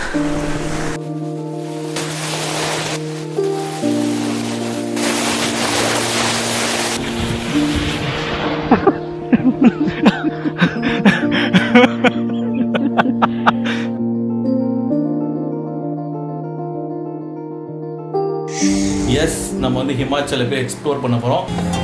S நம்ம வந்து ஹிமாச்சல போய் எக்ஸ்ப்ளோர் பண்ண போகிறோம்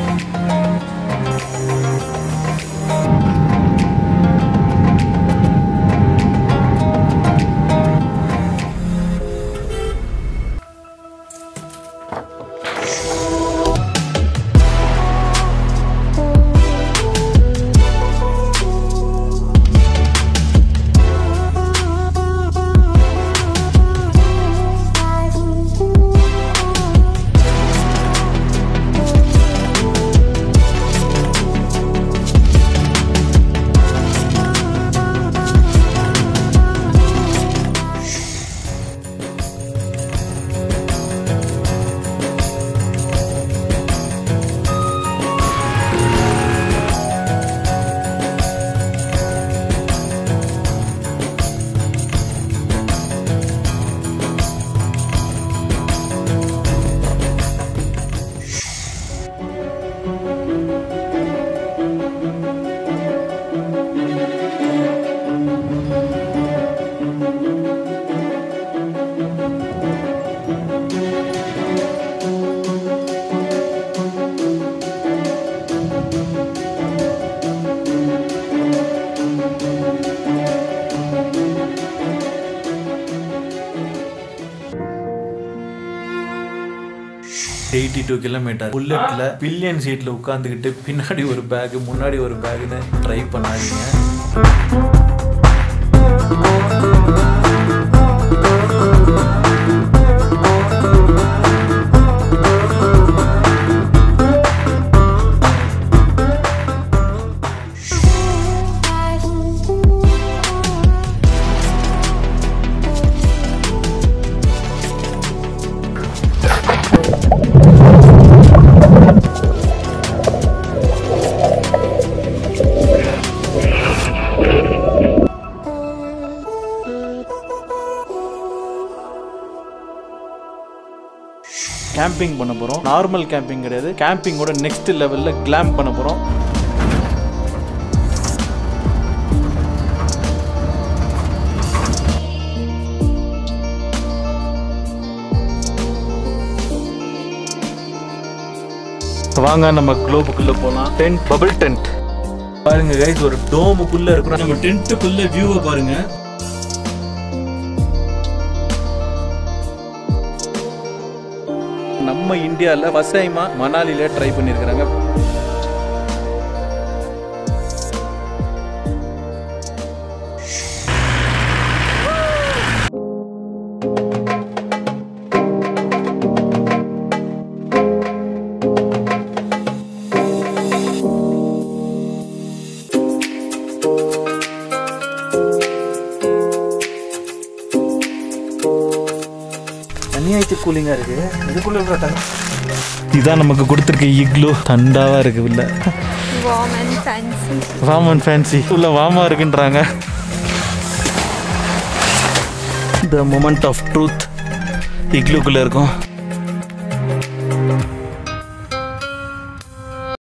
எயிட்டி டூ கிலோமீட்டர் புல்லட்ல பில்லியன் சீட்ல உட்காந்துக்கிட்டு பின்னாடி ஒரு பேக் முன்னாடி ஒரு பேக்னு ட்ரை பண்ணாதீங்க கேம்பிங் பண்ண போகிறோம் நார்மல் கேம்பிங் கிடையாது கேம்பிங்கோட நெக்ஸ்ட் லெவலில் கிளாம் பண்ண போகிறோம் வாங்க நம்ம குளோபுக்குள்ள போலாம் டென்ட் பபிள் டென்ட் பாருங்க கைஸ் ஒரு டோமுக்குள்ள இருக்கிறோம் நம்ம டென்ட்டுக்குள்ள வியூவை பாருங்க நம்ம இந்தியாவில் ஃபர்ஸ்ட் டைமா மணாலியில் ட்ரை பண்ணியிருக்கிறாங்க தனியாயிட்டு கூலிங்காக இருக்கு இதுக்குள்ள இதான் நமக்கு கொடுத்துருக்க இக்லு தண்டாவா இருக்கு உள்ள warm and fancy. Warm and fancy உள்ள வாமா இருக்குன்றாங்க த மொமெண்ட் ஆஃப் ட்ரூத் இக்லுக்குள்ள இருக்கும்